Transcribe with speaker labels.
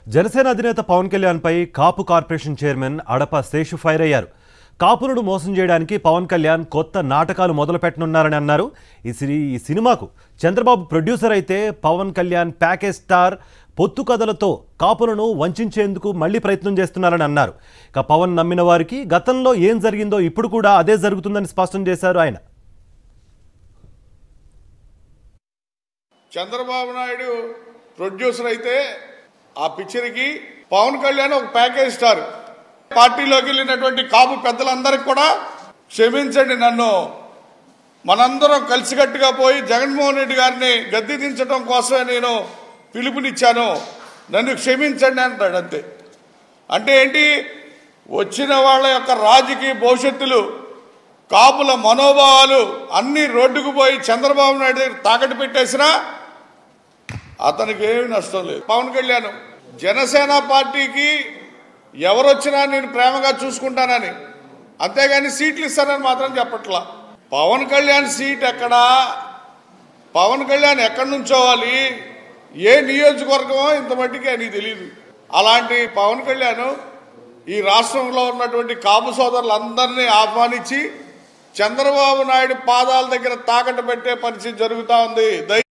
Speaker 1: జనసేన అధినేత పవన్ కళ్యాణ్పై Kapu corporation chairman Adapa Seshu fire అయ్యారు కాపులను మోసం చేయడానికి పవన్ కళ్యాణ్ కొత్త నాటకాలు మొదలు పెట్టనున్నారని అన్నారు ఈ సినీ ఈ సినిమాకు చంద్రబాబు ప్రొడ్యూసర్ అయితే పవన్ కళ్యాణ్ ప్యాకేజ్ స్టార్ పొత్తు కథలతో కాపులను వంచేందుకు మళ్లీ ప్రయత్నం చేస్తున్నారని అన్నారు ఇక పవన్ నమ్మిన వారికి గతంలో ఏం జరిగిందో ఇప్పుడు కూడా అదే జరుగుతుందని స్పష్టం చేశారు ఆయన
Speaker 2: చంద్రబాబు నాయుడు ప్రొడ్యూసర్ అయితే ఆ పిక్చర్కి పవన్ కళ్యాణ్ ఒక ప్యాకేజ్ స్టార్ పార్టీలోకి వెళ్ళినటువంటి కాపు పెద్దలందరికీ కూడా క్షమించండి నన్ను మనందరం కలిసికట్టుగా పోయి జగన్మోహన్ రెడ్డి గారిని గద్దె దించడం కోసమే నేను పిలుపునిచ్చాను నన్ను క్షమించండి అంటాడు అంతే అంటే ఏంటి వచ్చిన వాళ్ళ యొక్క రాజకీయ భవిష్యత్తులు కాపుల మనోభావాలు అన్ని రోడ్డుకు పోయి చంద్రబాబు నాయుడు దగ్గర తాకట్టు పెట్టేసినా అతనికి ఏమి నష్టం లేదు పవన్ కళ్యాణ్ జనసేన పార్టీకి ఎవరొచ్చినా నేను ప్రేమగా చూసుకుంటానని అంతేగాని సీట్లు ఇస్తానని మాత్రం చెప్పట్లా పవన్ కళ్యాణ్ సీట్ ఎక్కడా పవన్ కళ్యాణ్ ఎక్కడి నుంచోవాలి ఏ నియోజకవర్గమో ఇంత మట్టికి అని తెలియదు అలాంటి పవన్ కళ్యాణ్ ఈ రాష్ట్రంలో ఉన్నటువంటి కాపు సోదరులందరినీ ఆహ్వానించి చంద్రబాబు నాయుడు పాదాల దగ్గర తాకట్టు పెట్టే పరిస్థితి జరుగుతూ ఉంది దయ